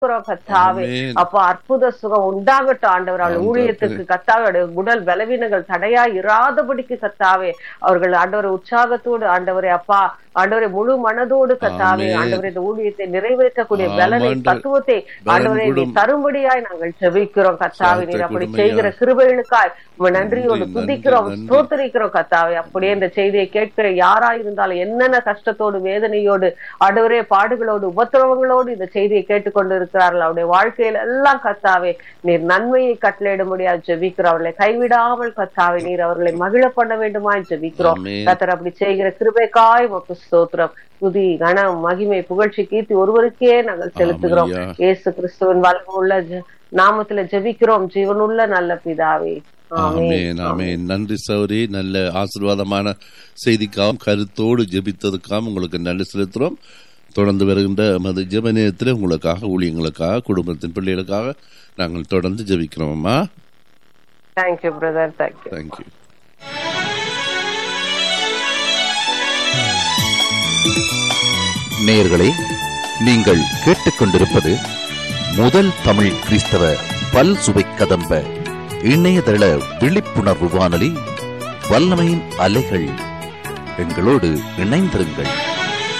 ஜெபிக்கிறோம் கத்தாவே ஆமென். அப்போ அற்புத சுகம் உண்டாகட்டும் ஆண்டவர் அவள் ஆம், ஊழியத்துக்கு கத்தாவே அவருடைய உடல் பலவீனங்கள் தடையா இராதபடிக்கு கத்தாவே அவர்கள் ஆண்டவர் உற்சாகத்தோடு ஆண்டவரே அப்பா ஆண்டவரை முழு மனதோடு கத்தாவே ஆமென். ஆண்டவரே இந்த ஊழியத்தை நிறைவேற்றக்கூடிய ஆம், பலனை ஆண்டவர். தத்துவத்தை பலன் ஆண்டவரை நீ கொடும். தரும்படியாய் நாங்கள் ஜெபிக்கிறோம் கத்தாவே நீர் அப்படி கொடுமையா. செய்கிற கிருபைகளுக்காய் உங்க நன்றியோடு நன்றி, துதிக்கிறோம் நன்றி. ஸ்தோத்தரிக்கிறோம் கத்தாவே அப்படியே இந்த செய்தியை கேட்கிற யாரா இருந்தாலும் என்னென்ன கஷ்டத்தோடு வேதனையோடு ஆண்டவரே பாடுகளோடு உபத்திரவங்களோடு இந்த செய்தியை கேட்டுக்கொண்டு இருக்கிறார்கள் அவருடைய வாழ்க்கையில எல்லாம் கத்தாவே நீர் நன்மையை கட்டளையிட முடியாது ஜெபிக்கிறோம் அவர்களை கைவிடாமல் கத்தாவே நீர் அவர்களை மகிழ பண்ண வேண்டுமா ஜெபிக்கிறோம் ஆமென். கத்தர் அப்படி செய்கிற கிருபைக்காய் உமக்கு ஸ்தோத்திரம் துதி கனம் மகிமை புகழ்ச்சி கீர்த்தி ஒருவருக்கே நாங்கள் செலுத்துகிறோம் ஆமையா. இயேசு கிறிஸ்துவின் வல்லமுள்ள ஜெ- நாமத்துல ஜெபிக்கிறோம் ஜீவனுள்ள நல்ல பிதாவே ஆமென் ஆமென் நன்றி சௌரி நல்ல ஆசீர்வாதமான செய்திக்காகவும் கருத்தோடு ஜெபித்ததுக்காகவும் உங்களுக்கு நன்றி செலுத்துறோம் தொடர்ந்து வருகின்ற மது ஜெப நேரத்தில் உங்களுக்காக ஊழியங்களுக்காக குடும்பத்தின் பிள்ளைகளுக்காக நாங்கள் தொடர்ந்து ஜெபிக்கிறோம் அம்மா தேங்க்யூ பிரதர் தேங்க்யூ தேங்க்யூ நேயர்களே நீங்கள் கேட்டுக்கொண்டிருப்பது முதல் தமிழ் கிறிஸ்தவ பல் சுவை கதம்ப இணையதள விழிப்புணர்வு வானொலி வல்லமையின் அலைகள் எங்களோடு இணைந்திருங்கள்